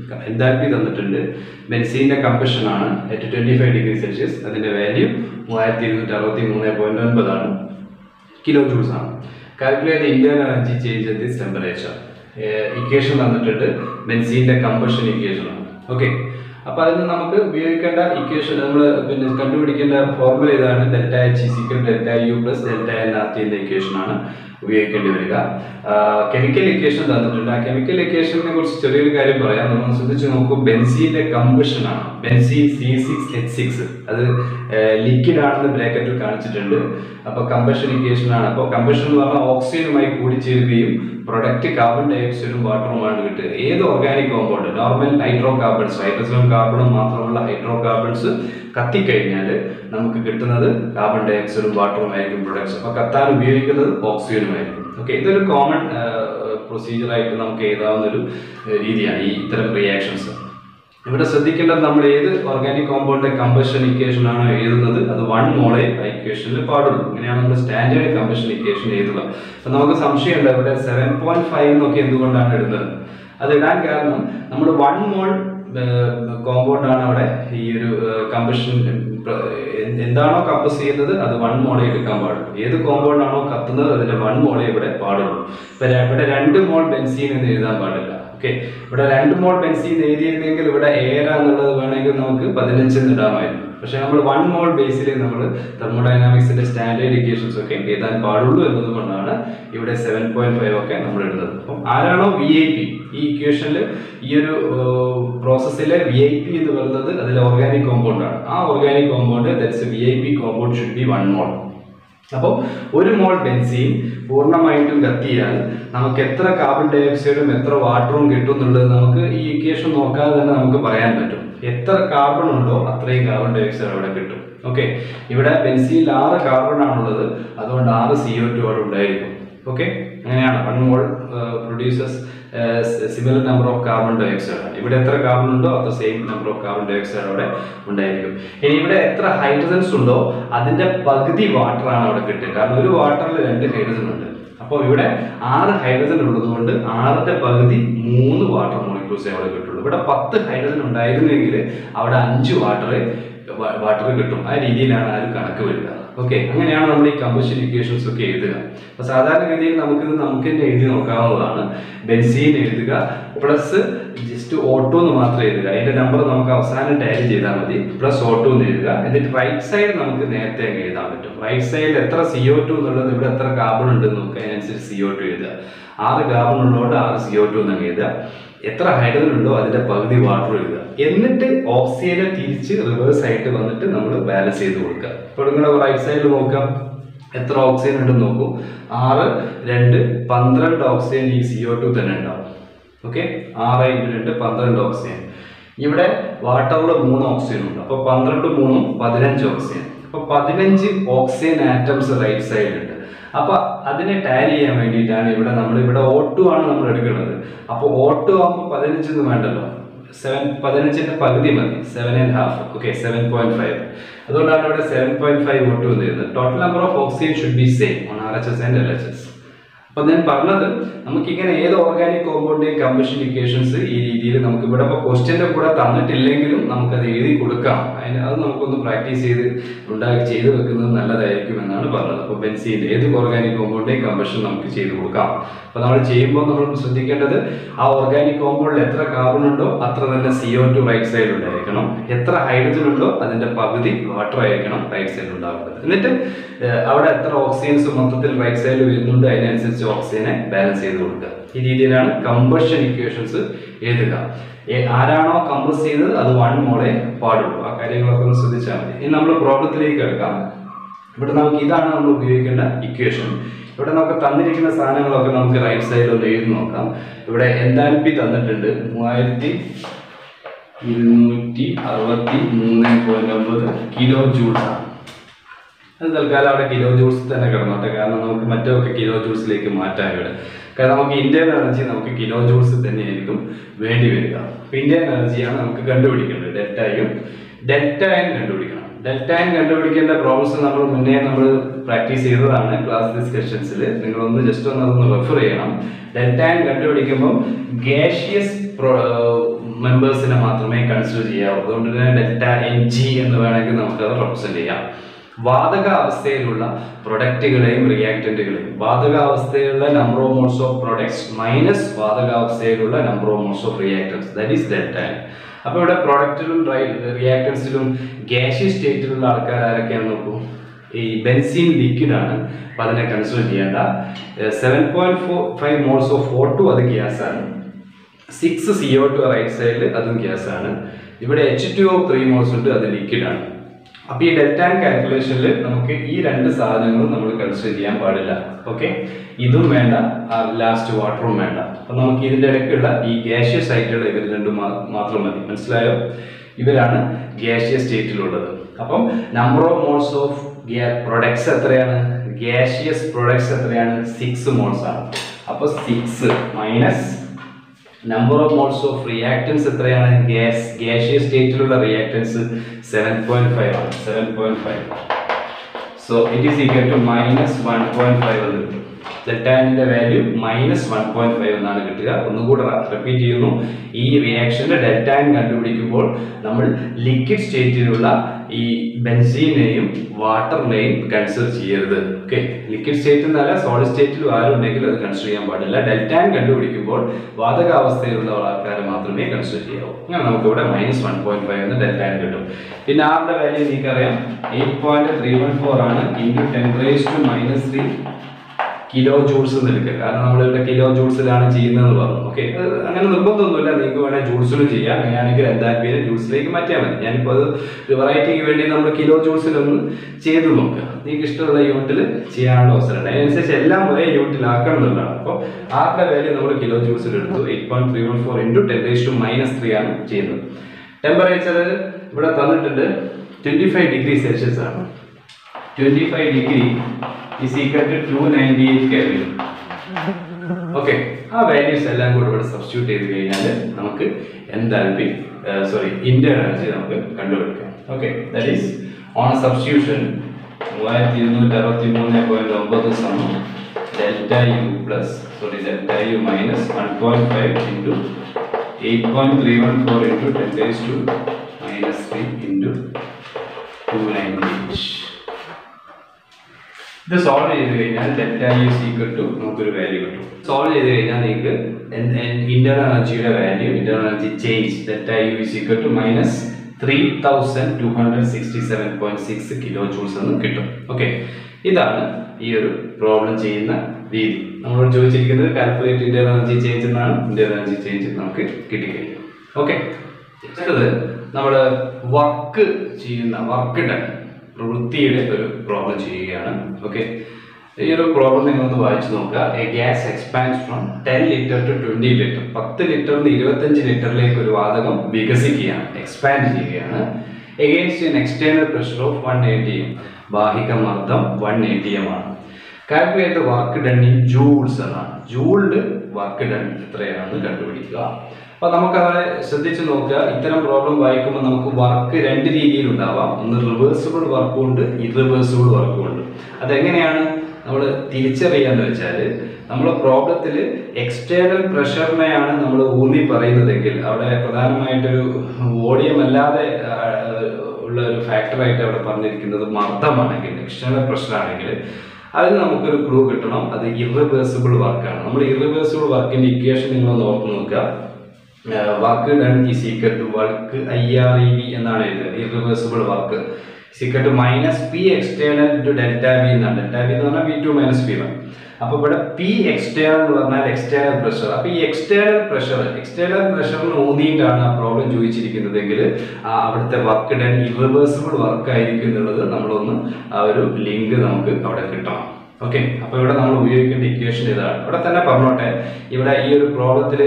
enthalpy തന്നിട്ടുണ്ട് ബെൻസീൻ്റെ കമ്പഷൻ ആണ് at twenty five degree Celsius അതിൻ്റെ വാല്യൂ മൂവായിരത്തി ഇരുന്നൂറ്റി അറുപത്തി മൂന്ന് പോയിന്റ് ഒൻപതാണ് കിലോ ജൂൾസ് ആണ് calculate internal energy change at this temperature equation തന്നിട്ടുണ്ട് ബെൻസീൻ്റെ കമ്പഷൻ ഇക്വേഷൻ ആണ് ഓക്കെ അപ്പോൾ അതിന് നമുക്ക് ഉപയോഗിക്കേണ്ട ഇക്വേഷൻ നമ്മൾ പിന്നെ കണ്ടുപിടിക്കേണ്ട ഫോർമുല ഇതാണ് delta H is equal delta U plus delta N R T എന്ന ഇക്വേഷൻ ആണ് ഉപയോഗിക്കേണ്ടി വരിക കെമിക്കൽ ഇക്വേഷൻ തന്നിട്ടുണ്ട് ആ കെമിക്കൽ ഇക്വേഷനെ കുറിച്ച് ചെറിയൊരു കാര്യം പറയാം നമ്മൾ ശ്രദ്ധിച്ച് നോക്കൂ ബെൻസീന്റെ കമ്പഷൻ ആണ് benzene C six H six അത് ലിക്വിഡ് ആണെന്ന് ബ്രാക്കറ്റിൽ കാണിച്ചിട്ടുണ്ട് അപ്പൊ കമ്പഷൻ ഇക്വേഷൻ ആണ് അപ്പോൾ കമ്പഷൻ എന്ന് പറഞ്ഞാൽ ഓക്സിജനുമായി കൂടിച്ചേരുകയും പ്രൊഡക്റ്റ് കാർബൺ ഡൈ ഓക്സൈഡും വാട്ടറുമാണ് കിട്ടുക ഏത് organic compound normal hydrocarbons ഹൈഡ്രജനും കാർബണും മാത്രമുള്ള ഹൈഡ്രോ കാർബൺസ് കത്തിക്കഴിഞ്ഞാൽ നമുക്ക് കിട്ടുന്നത് കാർബൺ ഡൈ ഓക്സൈഡും വാട്ടറും ആയിരിക്കും പ്രൊഡക്ട്സ് അപ്പോൾ കത്താൻ ഉപയോഗിക്കുന്നത് ഓക്സിജനുമായിരിക്കും ഓക്കെ ഇതൊരു കോമൺ പ്രൊസീജിയർ ആയിട്ട് നമുക്ക് എഴുതാവുന്ന ഒരു രീതിയാണ് ഈ ഇത്തരം റിയാക്ഷൻസ് ഇവിടെ ശ്രദ്ധിക്കേണ്ടത് നമ്മൾ ഏത് ഓർഗാനിക് കോമ്പൗണ്ടിന്റെ കമ്പഷൻ ഇക്വേഷൻ ആണോ എഴുതുന്നത് അത് വൺ മോളെ ഇക്വേഷനിൽ പാടുള്ളൂ ഇങ്ങനെയാണ് നമ്മൾ സ്റ്റാൻഡേർഡ് കമ്പഷൻ ഇക്വേഷൻ എഴുതുക അപ്പൊ നമുക്ക് സംശയമുണ്ട് ഇവിടെ സെവൻ പോയിന്റ് ഫൈവ് എന്നൊക്കെ എന്തുകൊണ്ടാണ് ഇടുന്നത് അത് ഇടാൻ കാരണം നമ്മൾ വൺ മോൾ കോമ്പൗണ്ട് ആണ് അവിടെ ഈ ഒരു കമ്പഷൻ എന്താണോ കമ്പസ് ചെയ്യുന്നത് അത് വൺ മോളെ എടുക്കാൻ പാടുള്ളൂ ഏത് കോമ്പൗണ്ട് ആണോ കത്തുന്നത് അതിന്റെ വൺ മോളെ ഇവിടെ പാടുള്ളൂ ഇപ്പൊ ര- ഇവിടെ രണ്ട് മോൾ ബെൻസീൻ എന്ന് എഴുതാൻ പാടില്ല ഓക്കെ ഇവിടെ രണ്ട് മോൾ ബെൻസീൻ എഴുതിയിരുന്നെങ്കിൽ ഇവിടെ ഏര എന്നുള്ളത് വേണമെങ്കിൽ നമുക്ക് പതിനഞ്ച് ഇടാമായിരുന്നു പക്ഷെ നമ്മൾ വൺ മോൾ ബേസിൽ നമ്മൾ തെർമോഡൈനാമിക്സിന്റെ സ്റ്റാൻഡേർഡ് ഇക്വേഷൻസ് ഒക്കെ എഴുതാൻ പാടുള്ളൂ എന്നതുകൊണ്ടാണ് ഇവിടെ സെവൻ പോയിന്റ് ഫൈവ് ഒക്കെ നമ്മൾ ഇടുന്നത് അപ്പം ആരാണോ വി ഐ പി ഈ ഇക്വേഷനിൽ ഈ ഒരു പ്രോസസ്സിലെ വി ഐ പി എന്ന് പറയുന്നത് അതിലെ ഓർഗാനിക് കോമ്പൗണ്ട് ആണ് ആ organic compound that's V I P compound should be one mole അപ്പോൾ ഒരു മോൾ ബെൻസീൻ പൂർണ്ണമായിട്ടും കത്തിയാൽ നമുക്ക് എത്ര കാർബൺ ഡൈ ഓക്സൈഡും എത്ര വാട്ടറും കിട്ടും എന്നുള്ളത് നമുക്ക് ഈ ഇക്വേഷൻ നോക്കാതെ തന്നെ നമുക്ക് പറയാൻ പറ്റും എത്ര കാർബൺ ഉണ്ടോ അത്രയും കാർബൺ ഡൈ ഓക്സൈഡ് അവിടെ കിട്ടും ഓക്കെ ഇവിടെ ബെൻസീനിൽ ആറ് കാർബൺ ആണുള്ളത് അതുകൊണ്ട് ആറ് സി ഒ ടു അവിടെ ഉണ്ടായിരിക്കും ഓക്കെ അങ്ങനെയാണ് one mole produces similar number of carbon dioxide ആണ് ഇവിടെ എത്ര കാർബൺ ഉണ്ടോ അത്ര same number of carbon dioxide അവിടെ ഉണ്ടായിരിക്കും ഇനി ഇവിടെ എത്ര ഹൈഡ്രജൻസ് ഉണ്ടോ അതിന്റെ പകുതി വാട്ടർ ആണ് അവിടെ കിട്ടുക കാരണം ഒരു വാട്ടറിൽ രണ്ട് ഹൈഡ്രജൻ ഉണ്ട് അപ്പോൾ ഇവിടെ ആറ് ഹൈഡ്രജൻ ഉള്ളത് കൊണ്ട് ആറിന്റെ പകുതി മൂന്ന് വാട്ടർ മോളിക്യൂൾസേ അവിടെ കിട്ടുള്ളൂ ഇവിടെ പത്ത് ഹൈഡ്രജൻ ഉണ്ടായിരുന്നെങ്കിൽ അവിടെ അഞ്ച് വാട്ടർ വാട്ടർ കിട്ടും ആ രീതിയിലാണ് ആ ഒരു കണക്ക് വരിക ഓക്കെ അങ്ങനെയാണ് നമ്മൾ ഈ കമ്പഷൻ ഇക്വേഷൻസ് ഒക്കെ എഴുതുക അപ്പൊ സാധാരണഗതിയിൽ നമുക്കിത് നമുക്ക് തന്നെ എഴുതി നോക്കാവുന്നതാണ് ബെൻസീൻ എഴുതുക പ്ലസ് ജസ്റ്റ് ഓട്ടോ എന്ന് മാത്രം എഴുതുക അതിന്റെ നമ്പർ നമുക്ക് അവസാനം ടാലി ചെയ്താൽ മതി പ്ലസ് ഓട്ടോ എന്ന് എഴുതുക എന്നിട്ട് റൈറ്റ് സൈഡ് നമുക്ക് നേരത്തെ അങ്ങ് എഴുതാൻ പറ്റും റൈറ്റ് സൈഡിൽ എത്ര സി ഒ ടു എന്നുള്ളത് ഇവിടെ എത്ര കാർബൺ ഉണ്ട് എന്ന് നോക്കുക അതിനനുസരിച്ച് സി ഒ ടു എഴുതുക ആറ് കാർബൺ ഉള്ളതുകൊണ്ട് ആറ് സി ഒ ടു എന്ന് അങ്ങ് എഴുതുക എത്ര ഹൈഡ്രജൻ ഉണ്ടോ അതിന്റെ പകുതി വാട്ടർ എഴുതുക എന്നിട്ട് ഓക്സിജനെ തിരിച്ച് റിവേഴ്സ് ആയിട്ട് വന്നിട്ട് നമ്മൾ ബാലൻസ് ചെയ്ത് കൊടുക്കുക ഇപ്പോൾ നിങ്ങൾ റൈറ്റ് സൈഡിൽ നോക്കാം എത്ര ഓക്സിജൻ ഉണ്ടെന്ന് നോക്കൂ ആറ് രണ്ട് പന്ത്രണ്ട് ഓക്സിജൻ ഈ സി ഒ ടു തന്നെ ഉണ്ടാവും ഓക്കെ ആറ് ഇൻറ്റു രണ്ട് പന്ത്രണ്ട് ഓക്സിജൻ ഇവിടെ വാട്ടറിൽ മൂന്ന് ഓക്സിജൻ ഉണ്ട് അപ്പോൾ പന്ത്രണ്ട് മൂന്നും പതിനഞ്ച് ഓക്സിജൻ അപ്പോൾ പതിനഞ്ച് ഓക്സിജൻ ആറ്റംസ് റൈറ്റ് സൈഡിലുണ്ട് അപ്പൊ അതിനെ ടാലി ചെയ്യാൻ വേണ്ടിയിട്ടാണ് ഇവിടെ നമ്മൾ ഇവിടെ ഓട്ടു ആണ് നമ്മൾ എടുക്കുന്നത് അപ്പോൾ ഓട്ടു ആകുമ്പോൾ പതിനഞ്ചൊന്നും വേണ്ടല്ലോ സെവൻ പതിനഞ്ചിന്റെ പകുതി മതി seven and half okay seven point five അതുകൊണ്ടാണ് ഇവിടെ സെവൻ പോയിന്റ് ഫൈവ് ഓട്ടു എന്ന് ചെയ്യുന്നത് total number of oxygen should be same on R H S and L H S അപ്പൊ ഞാൻ പറഞ്ഞത് നമുക്കിങ്ങനെ ഏത് ഓർഗാനിക് കോമ്പൗണ്ടിന്റെയും കമ്പഷൻ ഇക്വേഷൻസ് ഈ രീതിയിൽ നമുക്ക് ഇവിടെ ഇപ്പോൾ ക്വസ്റ്റ്യന്റെ കൂടെ തന്നിട്ടില്ലെങ്കിലും നമുക്കത് എഴുതി കൊടുക്കാം അതിന് അത് നമുക്കൊന്ന് പ്രാക്ടീസ് ചെയ്ത് ഉണ്ടാക്കി ചെയ്ത് വെക്കുന്നത് നല്ലതായിരിക്കും എന്നാണ് പറഞ്ഞത് അപ്പോൾ ബെൻസീൻ ഏത് ഓർഗാനിക് കോമ്പൗണ്ടിന്റെയും കമ്പഷൻ നമുക്ക് ചെയ്ത് കൊടുക്കാം അപ്പോൾ നമ്മൾ ചെയ്യുമ്പോൾ നമ്മൾ ശ്രദ്ധിക്കേണ്ടത് ആ ഓർഗാനിക് കോമ്പൗണ്ടിൽ എത്ര കാർബൺ ഉണ്ടോ അത്ര തന്നെ സി ഒ ടു റൈറ്റ് സൈഡിൽ ഉണ്ടായിരിക്കണം എത്ര ഹൈഡ്രജൻ ഉണ്ടോ അതിന്റെ പകുതി വാട്ടർ ആയിരിക്കണം റൈറ്റ് സൈഡിൽ ഉണ്ടാകുന്നത് എന്നിട്ട് ഏഹ്, അവിടെ എത്ര ഓക്സിജൻസ് മൊത്തത്തിൽ റൈറ്റ് സൈഡിൽ വരുന്നുണ്ട് അതിനനുസരിച്ച് ഓക്സിജനെ ബാലൻസ് ചെയ്ത് കൊടുക്കുക ഈ രീതിയിലാണ് കമ്പഷൻ ഇക്വേഷൻസ് എഴുതുക ഏ- ആരാണോ കമ്പസ് ചെയ്തത് അത് വൺ മോളെ പാടുള്ളൂ ആ കാര്യങ്ങളൊക്കെ ഒന്ന് ശ്രദ്ധിച്ചാൽ മതി ഇനി നമ്മൾ പ്രോബ്ലത്തിലേക്ക് കിടക്കാം ഇവിടെ നമുക്ക് ഇതാണ് നമ്മൾ ഉപയോഗിക്കേണ്ട ഇക്വേഷൻ ഇവിടെ നമുക്ക് തന്നിരിക്കുന്ന സാധനങ്ങളൊക്കെ നമുക്ക് റൈറ്റ് സൈഡിൽ ഒന്ന് എഴുതി നോക്കാം ഇവിടെ എന്താൽപി തന്നിട്ടുണ്ട് മൂവായിരത്തി ഇരുന്നൂറ്റി അറുപത്തി മൂന്ന് പോയിന്റ് ഒമ്പത് കിലോ ജൂൾസ് ആണ് അത് തൽക്കാലം അവിടെ കിലോ ജൂൾസ് തന്നെ കിടന്നോട്ടെ കാരണം നമുക്ക് മറ്റൊക്കെ കിലോ ജൂൾസിലേക്ക് മാറ്റാൻ ഇവിടെ കാരണം നമുക്ക് ഇന്ത്യൻ എനർജി നമുക്ക് കിലോ ജൂൾസ് തന്നെയായിരിക്കും വേണ്ടി വരിക അപ്പൊ ഇന്ത്യൻ എനർജിയാണ് നമുക്ക് കണ്ടുപിടിക്കേണ്ടത് ഡെൽറ്റയും ഡെൽറ്റ എൻ കണ്ടുപിടിക്കണം ഡെൽറ്റ എൻ കണ്ടുപിടിക്കേണ്ട പ്രോബ്ലംസ് നമ്മൾ മുന്നേ നമ്മൾ പ്രാക്ടീസ് ചെയ്തതാണ് ക്ലാസ് ഡിസ്കഷൻസിൽ നിങ്ങളൊന്ന് ജസ്റ്റ് ഒന്ന് അതൊന്ന് റെഫർ ചെയ്യണം ഡെൽറ്റ എൻ കണ്ടുപിടിക്കുമ്പോൾ ഗാഷ്യസ് മെമ്പേഴ്സിനെ മാത്രമേ കൺസിഡർ ചെയ്യാവൂ അതുകൊണ്ട് തന്നെ ഡെൽറ്റ എൻ ജി എന്ന് വേണമെങ്കിൽ നമുക്കത് റെപ്രസെന്റ് ചെയ്യാം വാതകാവസ്ഥയിലുള്ള പ്രൊഡക്റ്റുകളെയും റിയാക്ടന്റുകളെയും വാതകാവസ്ഥയിലുള്ള number of moles of products minus വാതകാവസ്ഥയിലുള്ള number of moles of reactants that is delta അപ്പോൾ ഇവിടെ പ്രൊഡക്റ്റിലും റിയാക്ടൻസിലും ഗ്യാഷ്യസ് സ്റ്റേറ്റിലുള്ള ആൾക്കാർ ആരൊക്കെയാണെന്ന് നോക്കൂ ഈ ബെൻസീൻ ലിക്വിഡ് ആണ് അപ്പം അതിനെ കൺസിഡർ ചെയ്യേണ്ട seven point four five moles of four two അത് ഗ്യാസ് ആണ് six C O two right സൈഡിൽ അതും ഗ്യാസ് ആണ് ഇവിടെ H two O three moles ഉണ്ട് അത് ലിക്വിഡ് ആണ് അപ്പൊ ഈ ഡെൽറ്റാൻ കാൽക്കുലേഷനിൽ നമുക്ക് ഈ രണ്ട് സാധനങ്ങളും നമ്മൾ കൺസിഡർ ചെയ്യാൻ പാടില്ല ഓക്കെ ഇതും വേണ്ട ലാസ്റ്റ് വാട്ടറും വേണ്ട അപ്പൊ നമുക്ക് ഇതിന്റെ ഇടയ്ക്കുള്ള ഈ ഗ്യാഷ്യസ് ആയിട്ടുള്ള ഇവർ രണ്ടും മാ- മാത്രം മതി മനസ്സിലായോ ഇവരാണ് ഗ്യാഷ്യസ് സ്റ്റേറ്റിലുള്ളത് അപ്പം number of moles of products എത്രയാണ് ഗ്യാഷ്യസ് പ്രൊഡക്ട്സ് എത്രയാണ് സിക്സ് മോൾസ് ആണ് അപ്പൊ six minus number of moles of reactants എത്രയാണ് ഗ്യാസ് ഗ്യാഷ്യസ് സ്റ്റേറ്റിലുള്ള റിയാക്ടൻസ് സെവൻ പോയിന്റ് ഫൈവ് ആണ് seven point five so it is equal to minus one point five എന്ന് കിട്ടും ഡെൽറ്റാനിന്റെ value minus one point five എന്നാണ് കിട്ടുക ഒന്നുകൂടെ റിപ്പീറ്റ് ചെയ്യുന്നു ഈ റിയാക്ഷന്റെ ഡെൽറ്റാൻ കണ്ടുപിടിക്കുമ്പോൾ നമ്മൾ ലിക്വിഡ് സ്റ്റേറ്റിലുള്ള ഈ ബെൻസീനെയും വാട്ടറിനെയും കൺസിഡർ ചെയ്യരുത് ഓക്കെ ലിക്വിഡ് സ്റ്റേറ്റിൽ നിന്നല്ല സോളിഡ് സ്റ്റേറ്റിലും ആരും ഉണ്ടെങ്കിൽ അത് കൺസിഡർ ചെയ്യാൻ പാടില്ല ഡെൽറ്റാൻ കണ്ടുപിടിക്കുമ്പോൾ വാതകാവസ്ഥയിലുള്ള ആൾക്കാരെ മാത്രമേ കൺസിഡർ ചെയ്യാവൂ അങ്ങനെ നമുക്ക് ഇവിടെ മൈനസ് വൺ പോയിന്റ് ഫൈവ് എന്ന് ഡെൽറ്റാൻ കിട്ടും പിന്നെ ആറിന്റെ വാല്യൂ നിങ്ങൾക്കറിയാം eight point three one four ആണ് into ten raise to minus three kilo joules എന്ന് എടുക്കുക കാരണം നമ്മൾ ഇവിടെ കിലോ ജൂൾസിലാണ് ചെയ്യുന്നതെന്ന് പറഞ്ഞു ഓക്കെ അങ്ങനെ നിർബന്ധമൊന്നുമില്ല നിങ്ങൾക്ക് വേണമെങ്കിൽ ജൂൾസിലും ചെയ്യാം അങ്ങനെയാണെങ്കിൽ എന്താൽപ്പിയെ ജൂൾസിലേക്ക് മാറ്റിയാൽ മതി ഞാനിപ്പോൾ അത് ഒരു വെറൈറ്റിക്ക് വേണ്ടി നമ്മൾ കിലോ ജൂൾസിലൊന്ന് ചെയ്ത് നോക്കുക നിങ്ങൾക്ക് ഇഷ്ടമുള്ള യൂണിറ്റിൽ ചെയ്യാനുള്ള അവസരമുണ്ട് അതിനനുസരിച്ച് എല്ലാം ഒരേ യൂണിറ്റിലാക്കണം എന്നുള്ളതാണ് അപ്പോൾ ആറിന്റെ വാല്യൂ നമ്മൾ കിലോ ജൂൾസിൽ എടുത്തു eight point three one four into ten raise to minus three ആണ് ചെയ്യുന്നത് ടെമ്പറേച്ചർ ഇവിടെ തന്നിട്ടുണ്ട് ട്വൻറ്റി ഫൈവ് ഡിഗ്രി സെൽഷ്യസ് ആണ് twenty five degree is equal to two ninety eight Kelvin okay ആ വാല്യൂസ് എല്ലാം കൂടെ ഇവിടെ സബ്സ്റ്റിറ്റ്യൂട്ട് ചെയ്ത് കഴിഞ്ഞാൽ നമുക്ക് എന്താൽപി സോറി ഇന്റർ എനർജി നമുക്ക് കണ്ടുപിടിക്കാം okay that is on substitution മൂവായിരത്തി ഇരുന്നൂറ്റി അറുപത്തി മൂന്ന് പോയിന്റ് ഒമ്പത് സമം delta U plus sorry delta U minus one point five into eight point three one four into ten raise to minus three into two ninety eight ഇത് സോൾവ് ചെയ്ത് കഴിഞ്ഞാൽ ഡെൽറ്റ യു ഈക്വൽ ടു നമുക്കൊരു വാല്യൂ കിട്ടും സോൾവ് ചെയ്ത് കഴിഞ്ഞാൽ നിങ്ങൾക്ക് ഇന്റർണൽ എനർജിയുടെ value internal energy change delta U is equal to minus three thousand two hundred sixty seven point six kilo joules എന്ന് കിട്ടും ഓക്കെ ഇതാണ് ഈ ഒരു പ്രോബ്ലം ചെയ്യുന്ന രീതി നമ്മളോട് ചോദിച്ചിരിക്കുന്നത് കാൽക്കുലേറ്റ് ഇന്റർണൽ എനർജി ചേഞ്ച് എന്നാണ് ഇന്റർണൽ എനർജി ചേഞ്ച് നമുക്ക് കിട്ടിക്കഴിഞ്ഞു ഓക്കെ അടുത്തത് നമ്മൾ വർക്ക് ചെയ്യുന്ന വർക്ക് ഡൺ പ്രവൃത്തിയുടെ ഒരു പ്രോബ്ലം ചെയ്യുകയാണ് ഓക്കെ ഈ ഒരു പ്രോബ്ലം നിങ്ങളൊന്ന് വായിച്ചു നോക്കുക a gas expand from ten litre to twenty litre പത്ത് ലിറ്ററിൽ നിന്ന് ഇരുപത്തഞ്ച് ലിറ്ററിലേക്ക് ഒരു വാതകം വികസിക്കുകയാണ് എക്സ്പാൻഡ് ചെയ്യുകയാണ് against an external pressure of one A T M ബാഹിക മർദ്ദം വൺ എയ്റ്റി എം ആണ് calculate work done in joules എന്നാണ് ജൂളിൽ വർക്ക് ഡൺ എത്രയാണെന്ന് കണ്ടുപിടിക്കുക അപ്പൊ നമുക്ക് അവിടെ ശ്രദ്ധിച്ചു നോക്കുക ഇത്തരം പ്രോബ്ലം വായിക്കുമ്പോൾ നമുക്ക് വർക്ക് രണ്ട് രീതിയിൽ ഉണ്ടാവാം ഒന്ന് റിവേഴ്സിബിൾ വർക്കും ഉണ്ട് ഇറിവേഴ്സിബിൾ വർക്കും ഉണ്ട് അതെങ്ങനെയാണ് നമ്മൾ തിരിച്ചറിയാന്ന് വെച്ചാൽ നമ്മളെ പ്രോബ്ലത്തിൽ എക്സ്റ്റേണൽ പ്രഷറിനെയാണ് നമ്മൾ ഊന്നി പറയുന്നതെങ്കിൽ അവിടെ പ്രധാനമായിട്ടൊരു വോളിയം അല്ലാതെ ആ, ഉള്ള ഒരു ഫാക്ടറായിട്ട് അവിടെ പറഞ്ഞിരിക്കുന്നത് മർദ്ദമാണെങ്കിൽ എക്സ്റ്റേണൽ പ്രഷർ ആണെങ്കിൽ അതിന് നമുക്കൊരു ക്ലൂ കിട്ടണം അത് ഇറിവേഴ്സിബിൾ വർക്കാണ് നമ്മൾ ഇറിവേഴ്സിബിൾ വർക്കിന്റെ ഇക്വേഷൻ നിങ്ങൾ ഓർത്ത് നോക്കുക work done is equal to work I R E V എന്നാണ് എഴുതുന്നത് irreversible work equal to minus P external to delta V എന്നാണ് ഡെൽറ്റ വി എന്ന് പറഞ്ഞാൽ V two minus P one അപ്പോൾ ഇവിടെ പി എക്സ്റ്റേണൽ എന്ന് പറഞ്ഞാൽ എക്സ്റ്റേണൽ പ്രഷർ അപ്പോൾ ഈ എക്സ്റ്റേണൽ പ്രഷർ എക്സ്റ്റേണൽ പ്രഷറിന് ഊന്നിയിട്ടാണ് ആ പ്രോബ്ലം ചോദിച്ചിരിക്കുന്നതെങ്കിൽ ആ അവിടുത്തെ വർക്ക് ഡൺ ഇറിവേഴ്സിബിൾ വർക്ക് ആയിരിക്കും എന്നുള്ളത് നമ്മളൊന്ന് ആ ഒരു ലിങ്ക് നമുക്ക് അവിടെ കിട്ടണം ഓക്കെ അപ്പോൾ ഇവിടെ നമ്മൾ ഉപയോഗിക്കേണ്ട ഇക്വേഷൻ ഇതാണ് ഇവിടെ തന്നെ പറഞ്ഞോട്ടെ ഇവിടെ ഈ ഒരു പ്രോബ്ലത്തിൽ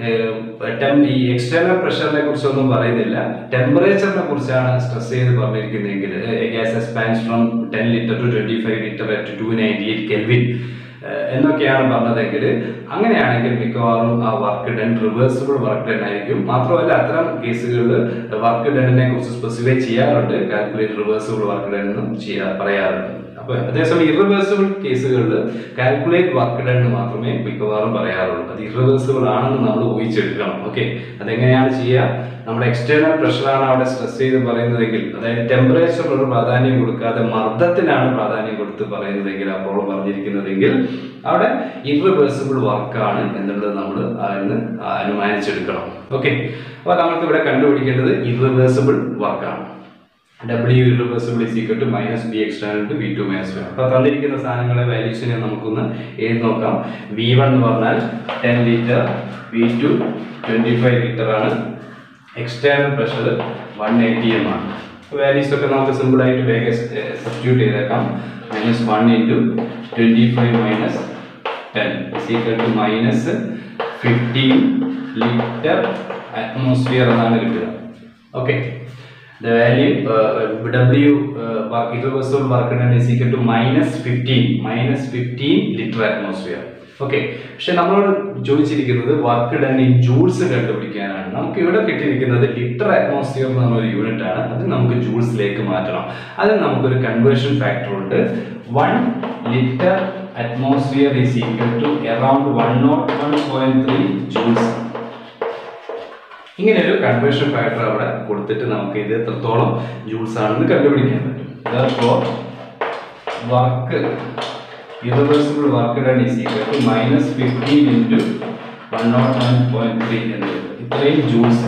ഈ എക്സ്റ്റേണൽ പ്രഷറിനെ കുറിച്ചൊന്നും പറയുന്നില്ല ടെമ്പറേച്ചറിനെ കുറിച്ചാണ് സ്ട്രെസ് ചെയ്ത് പറഞ്ഞിരിക്കുന്നതെങ്കിൽ gas expands from ten litre to twenty five litre to two ninety eight Kelvin എന്നൊക്കെയാണ് പറഞ്ഞതെങ്കിൽ അങ്ങനെയാണെങ്കിൽ മിക്കവാറും ആ work done reversible work done ആയിരിക്കും മാത്രമല്ല അത്തരം കേസുകളിൽ വർക്ക് ഡണ്ണിനെ കുറിച്ച് സ്പെസിഫൈ ചെയ്യാറുണ്ട് കാൽക്കുലേറ്റ് റിവേഴ്സിബിൾ വർക്ക് ഡൺ എന്നും ചെയ്യാ പറയാറുണ്ട് അപ്പൊ അതേസമയം ഇറവേഴ്സിബിൾ കേസുകളിൽ കാൽക്കുലേറ്റ് വർക്ക് ഡൺ എന്ന് മാത്രമേ മിക്കവാറും പറയാറുള്ളൂ അത് ഇറവേഴ്സിബിൾ ആണെന്ന് നമ്മൾ ഊഹിച്ചെടുക്കണം ഓക്കെ അതെങ്ങനെയാണ് ചെയ്യുക നമ്മുടെ എക്സ്റ്റേണൽ പ്രഷറാണ് അവിടെ സ്ട്രെസ് ചെയ്ത് പറയുന്നതെങ്കിൽ അതായത് ടെമ്പറേച്ചറിനൊരു പ്രാധാന്യം കൊടുക്കാതെ മർദ്ദത്തിനാണ് പ്രാധാന്യം കൊടുത്ത് പറയുന്നതെങ്കിൽ അപ്പോൾ പറഞ്ഞിരിക്കുന്നതെങ്കിൽ അവിടെ ഇറിവേഴ്സിബിൾ വർക്കാണ് എന്നുള്ളത് നമ്മൾ അതിന് അനുമാനിച്ചെടുക്കണം ഓക്കെ അപ്പോൾ നമുക്ക് ഇവിടെ കണ്ടുപിടിക്കേണ്ടത് ഇറിവേഴ്സിബിൾ വർക്കാണ് W irreversible is equal to minus B external to B two minus one അപ്പോൾ തന്നിരിക്കുന്ന സാധനങ്ങളെ വാല്യൂസിനെ നമുക്കൊന്ന് എഴുതി നോക്കാം വി വൺ എന്ന് പറഞ്ഞാൽ ten litre V two twenty five litre ആണ് external pressure one A T M ആണ് വാല്യൂസ് ഒക്കെ നമുക്ക് സിമ്പിൾ ആയിട്ട് വേഗം സബ്സ്റ്റിറ്റ്യൂട്ട് ചെയ്തേക്കാം minus one into twenty five minus ten is equal to minus fifteen litre atmosphere എന്നാണ് കിട്ടുക okay the value uh, W uh, work irreversible work done is equal to minus 15 minus 15 liter atmosphere okay പക്ഷെ നമ്മളോട് ചോദിച്ചിരിക്കുന്നത് വർക്ക് ഡൺ ഇൻ ജൂൾസ് കണ്ടുപിടിക്കാനാണ് നമുക്ക് ഇവിടെ കിട്ടിയിരിക്കുന്നത് ലിറ്റർ അറ്റ്മോസ്ഫിയർ എന്ന് പറഞ്ഞ ഒരു യൂണിറ്റ് ആണ് അത് നമുക്ക് ജൂൾസിലേക്ക് മാറ്റണം അതിന് നമുക്കൊരു കൺവേർഷൻ ഫാക്ടർ ഉണ്ട് one litre atmosphere is equal to around one naught one point three joules ഇങ്ങനെ ഒരു കൺവേർഷൻ ഫാക്ടർ അവിടെ കൊടുത്തിട്ട് നമുക്ക് ഇത് എത്രത്തോളം ജൂൾസ് ആണെന്ന് കണ്ടുപിടിക്കാൻ പറ്റും therefore work irreversible work done is equal to minus fifteen into one naught one point three എന്ന് വരും. ഇത്രയും ജൂൾസ്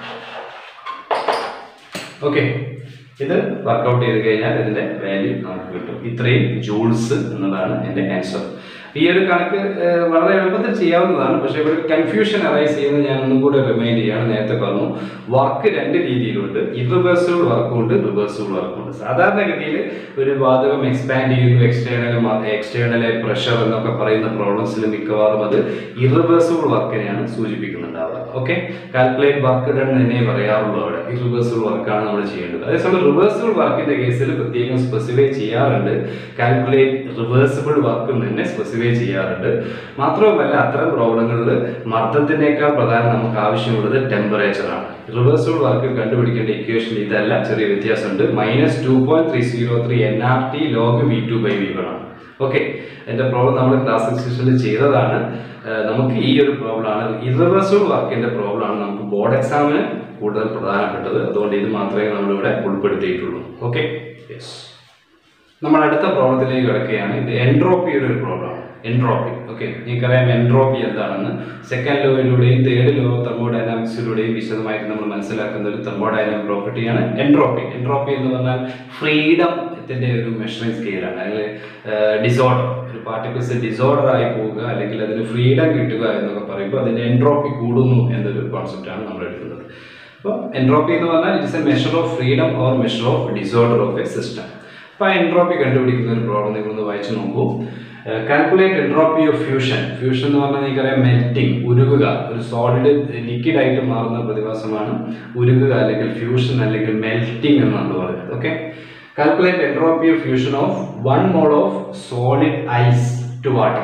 ഓക്കെ ഇത് വർക്കൗട്ട് ചെയ്ത് കഴിഞ്ഞാൽ ഇതിന്റെ വാല്യൂ നമുക്ക് കിട്ടും ഇത്രയും ജൂൾസ് എന്നതാണ് എൻ്റെ ആൻസർ ഈ ഒരു കണക്ക് ഏഹ്, വളരെ എളുപ്പത്തിൽ ചെയ്യാവുന്നതാണ് പക്ഷേ ഇവിടെ കൺഫ്യൂഷൻ അറൈസ് ചെയ്യുന്നത് ഞാൻ ഒന്നും കൂടെ റിമൈൻഡ് ചെയ്യാണ് നേരത്തെ പറഞ്ഞു വർക്ക് രണ്ട് രീതിയിലുണ്ട് ഇറിവേഴ്സിബിൾ വർക്കും ഉണ്ട് റിവേഴ്സിബിൾ വർക്കും ഉണ്ട് സാധാരണഗതിയിൽ ഒരു വാതകം എക്സ്പാൻഡ് ചെയ്യുന്നു എക്സ്റ്റേണൽ എക്സ്റ്റേണലെ പ്രഷർ എന്നൊക്കെ പറയുന്ന പ്രോബ്ലംസിൽ മിക്കവാറും അത് ഇറിവേഴ്സിബിൾ വർക്കിനെയാണ് സൂചിപ്പിക്കുന്നുണ്ടാവുക ഓക്കെ കാൽക്കുലേറ്റ് വർക്ക് ഡൺ എന്നേ പറയാറുള്ളൂ അവിടെ ഇറിവേഴ്സിബിൾ വർക്കാണ് നമ്മൾ ചെയ്യേണ്ടത് അതേസമയം റിവേഴ്സിബിൾ വർക്കിന്റെ കേസിൽ പ്രത്യേകം സ്പെസിഫൈ ചെയ്യാറുണ്ട് കാൽക്കുലേറ്റ് റിവേഴ്സിബിൾ വർക്ക് തന്നെ സ്പെസിഫൈ ചെയ്യാറുണ്ട് മാത്രവുമല്ല അത്തരം പ്രോബ്ലങ്ങളിൽ മർദ്ദത്തിനേക്കാൾ പ്രധാനം നമുക്ക് ആവശ്യമുള്ളത് ടെമ്പറേച്ചർ ആണ് റിവേഴ്സിബിൾ വർക്ക് കണ്ടുപിടിക്കേണ്ട ഇക്വേഷൻ ഇതല്ല ചെറിയ വ്യത്യാസമുണ്ട് minus two point three zero three N R T log V two by V one ആണ് ഓക്കെ എൻ്റെ പ്രോബ്ലം നമ്മൾ ക്ലാസ് സെക്ഷനിൽ ചെയ്തതാണ് ഏഹ് നമുക്ക് ഈ ഒരു പ്രോബ്ലമാണ് ഇറിവേഴ്സിബിൾ വർക്കിന്റെ പ്രോബ്ലമാണ് നമുക്ക് ബോർഡ് എക്സാമിന് കൂടുതൽ പ്രധാനപ്പെട്ടത് അതുകൊണ്ട് ഇത് മാത്രമേ നമ്മളിവിടെ ഉൾപ്പെടുത്തിയിട്ടുള്ളൂ ഓക്കെ യെസ് നമ്മൾ അടുത്ത പ്രോബ്ലത്തിലേക്ക് കിടക്കുകയാണ് ഇത് എൻട്രോപ്പിയുടെ ഒരു പ്രോബ്ലമാണ് എൻട്രോപ്പി ഓക്കെ നിങ്ങൾക്കറിയാം എൻട്രോപ്പി എന്താണെന്ന് സെക്കൻഡ് ലോയിലൂടെയും തേർഡ് ലോ തെർമോഡൈനാമിക്സിലൂടെയും വിശദമായിട്ട് നമ്മൾ മനസ്സിലാക്കുന്ന ഒരു തെർമോഡൈനാമിക് പ്രോപ്പർട്ടിയാണ് എൻട്രോപ്പി എൻട്രോപ്പി എന്ന് പറഞ്ഞാൽ ഫ്രീഡത്തിന്റെ ഒരു മെഷറിംഗ് സ്കെയിലാണ് അതിൽ ഡിസോർഡർ ഒരു പാർട്ടിക്കിൾസ് ഡിസോർഡർ ആയി പോവുക അല്ലെങ്കിൽ അതിന് ഫ്രീഡം കിട്ടുക എന്നൊക്കെ പറയുമ്പോൾ അതിന്റെ എൻട്രോപ്പി കൂടുന്നു എന്നൊരു കോൺസെപ്റ്റാണ് നമ്മൾ എടുക്കുന്നത് അപ്പോൾ എൻട്രോപ്പി എന്ന് പറഞ്ഞാൽ it's a measure of freedom or measure of disorder of a system അപ്പോൾ ആ എൻട്രോപ്പി കണ്ടുപിടിക്കുന്ന ഒരു പ്രോബ്ലം നിങ്ങളൊന്ന് വായിച്ചു നോക്കൂ calculate entropy of fusion fusion എന്ന് പറഞ്ഞാൽ നിങ്ങൾക്കറിയാം മെൽറ്റിംഗ് ഉരുകുക ഒരു സോളിഡ് ലിക്വിഡ് ആയിട്ട് മാറുന്ന പ്രതിഭാസമാണ് ഉരുകുക അല്ലെങ്കിൽ ഫ്യൂഷൻ അല്ലെങ്കിൽ മെൽറ്റിംഗ് എന്ന് നമ്മൾ പറയുന്നത് okay calculate entropy of fusion of one mole of solid ice to water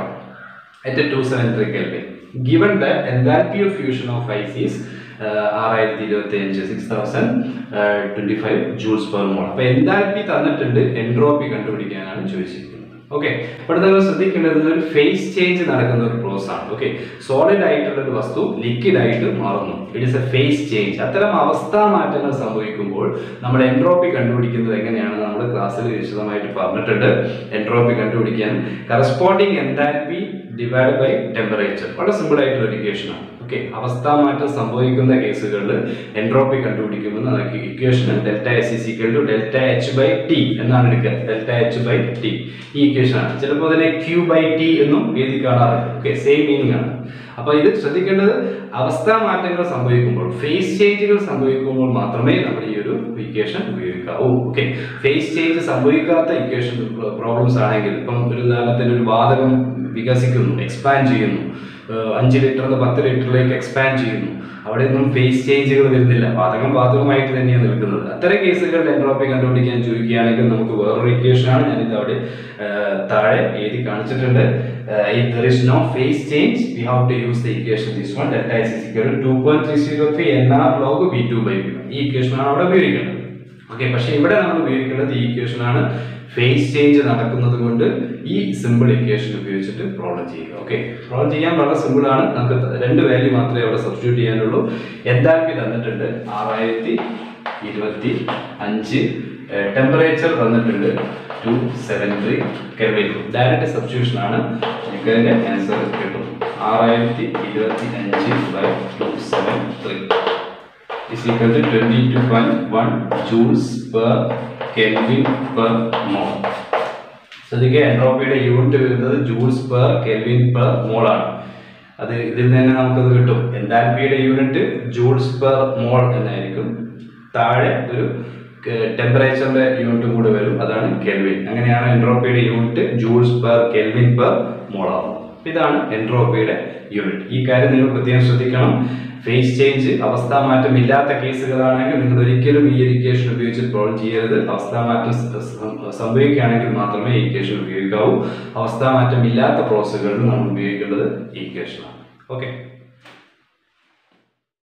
at a 273 Kelvin. Given that enthalpy of fusion of ice is ആറായിരത്തി ഇരുപത്തി അഞ്ച് six thousand twenty five joules per mole അപ്പൊ എൻതാൽപ്പി തന്നിട്ടുണ്ട് എൻട്രോപ്പി കണ്ടുപിടിക്കാനാണ് ചോദിച്ചിരിക്കുന്നത് ഓക്കെ ഇവിടെ നിങ്ങൾ ശ്രദ്ധിക്കേണ്ടത് ഒരു ഫേസ് ചേഞ്ച് നടക്കുന്ന ഒരു പ്രോസസ് ആണ് ഓക്കെ സോളിഡ് ആയിട്ടുള്ള ഒരു വസ്തു ലിക്വിഡ് ആയിട്ട് മാറുന്നു it is a phase change അത്തരം അവസ്ഥാ മാറ്റങ്ങൾ സംഭവിക്കുമ്പോൾ നമ്മൾ എൻട്രോപ്പി കണ്ടുപിടിക്കുന്നത് എങ്ങനെയാണെന്ന് നമ്മൾ ക്ലാസ്സിൽ വിശദമായിട്ട് പറഞ്ഞിട്ടുണ്ട് എൻട്രോപ്പി കണ്ടുപിടിക്കാൻ corresponding enthalpy divide by temperature വളരെ സിമ്പിൾ ആയിട്ടുള്ള ഒരു equation ആണ് ഓക്കെ അവസ്ഥാ മാറ്റം സംഭവിക്കുന്ന കേസുകളിൽ എൻട്രോപ്പി കണ്ടുപിടിക്കുമെന്ന് നമുക്ക് equation delta S is equal to delta H by T എന്നാണ് എടുക്കുക ഡെൽറ്റ എച്ച് ബൈ ടി ഈ ഇക്വേഷൻ ആണ് ചിലപ്പോൾ അതിനെ ക്യൂ ബൈ ടി എന്നും എഴുതി കാണാറുണ്ട് ഓക്കെ സെയിം മീനിങ് ആണ് അപ്പൊ ഇത് ശ്രദ്ധിക്കേണ്ടത് അവസ്ഥാ മാറ്റങ്ങൾ സംഭവിക്കുമ്പോൾ ഫേസ് ചേഞ്ചുകൾ സംഭവിക്കുമ്പോൾ മാത്രമേ നമ്മൾ ഈ ഒരു ഇക്വേഷൻ ഉപയോഗിക്കാവൂ ഓക്കെ ഫേസ് ചേഞ്ച് സംഭവിക്കാത്ത ഇക്വേഷൻ പ്രോബ്ലംസ് ആണെങ്കിൽ ഇപ്പം ഒരു ഉദാഹരണത്തിന് ഒരു വാതകം വികസിക്കുന്നു എക്സ്പാൻഡ് ചെയ്യുന്നു ഏഹ് അഞ്ച് ലിറ്ററിന് പത്ത് ലിറ്ററിലേക്ക് എക്സ്പാൻഡ് ചെയ്യുന്നു അവിടെ ഒന്നും ഫേസ് ചേഞ്ചുകൾ വരുന്നില്ല വാതകം വാതകമായിട്ട് തന്നെയാണ് നിൽക്കുന്നത് അത്തരം കേസുകളിൽ എൻട്രോപ്പി കണ്ടുപിടിക്കാൻ ചോദിക്കുകയാണെങ്കിൽ നമുക്ക് വേറൊരു ഇക്വേഷൻ ആണ് ഞാനിത് അവിടെ ഏഹ് താഴെ എഴുതി കാണിച്ചിട്ടുണ്ട് if there is no phase change we have to use the equation this one delta is equal to two point three zero three N R log B two by B ഈ ഇക്വേഷൻ ആണ് അവിടെ ഉപയോഗിക്കേണ്ടത് ഓക്കെ പക്ഷെ ഇവിടെ നമ്മൾ ഉപയോഗിക്കേണ്ടത് ഈ ഇക്വേഷൻ ആണ് ഫേസ് ചേഞ്ച് നടക്കുന്നത് കൊണ്ട് ഈ സിമ്പിൾ ഇക്വേഷൻ ഉപയോഗിച്ചിട്ട് പ്രോബ്ലം ചെയ്യുക ഓക്കെ പ്രോബ്ലം ചെയ്യാൻ വളരെ സിമ്പിൾ ആണ് നമുക്ക് ത- രണ്ട് വാല്യൂ മാത്രമേ അവിടെ സബ്സ്റ്റിറ്റ്യൂട്ട് ചെയ്യാനുള്ളൂ എന്താൽപ്പി തന്നിട്ടുണ്ട് ആറായിരത്തി ഇരുപത്തി അഞ്ച് ടെമ്പറേച്ചർ തന്നിട്ടുണ്ട് two seven three Kelvin direct substitution ആണ് നിങ്ങൾക്ക് അതിന്റെ ആൻസർ കിട്ടും ആറായിരത്തി ഇരുപത്തി അഞ്ച് by two seven three is equal to 22.1 joules per Kelvin per mole. ശ്രദ്ധിക്കുക എൻട്രോപ്പിയുടെ യൂണിറ്റ് വരുന്നത് joules per Kelvin per mole ആണ് അത് ഇതിൽ നിന്ന് തന്നെ നമുക്കത് കിട്ടും എന്താൽപ്പിയുടെ യൂണിറ്റ് ജൂൾസ് പെർ മോൾ എന്നായിരിക്കും താഴെ ഒരു ടെമ്പറേച്ചറിന്റെ യൂണിറ്റും കൂടെ വരും അതാണ് കെൽവിൻ അങ്ങനെയാണ് എൻട്രോപ്പിയുടെ unit joules per Kelvin per mole ആവുന്നത് ഇതാണ് എൻട്രോപ്പിയുടെ യൂണിറ്റ് ഈ കാര്യം നിങ്ങൾ പ്രത്യേകം ശ്രദ്ധിക്കണം ഫേസ് ചേഞ്ച് അവസ്ഥാമാറ്റം ഇല്ലാത്ത കേസുകളാണെങ്കിൽ നിങ്ങൾ ഒരിക്കലും ഈ ഇരിക്കേഷൻ ഉപയോഗിച്ച് പ്രോബ്ലം ചെയ്യരുത് അവസ്ഥാമാറ്റം സ- സ- സംഭവിക്കുകയാണെങ്കിൽ മാത്രമേ ഈ ഇക്വേഷൻ ഉപയോഗിക്കാവൂ അവസ്ഥാമാറ്റം ഇല്ലാത്ത പ്രോസസ്സുകളിൽ നമ്മൾ ഉപയോഗിക്കേണ്ടത് ഈ ഇക്വേഷനാണ് ഓക്കെ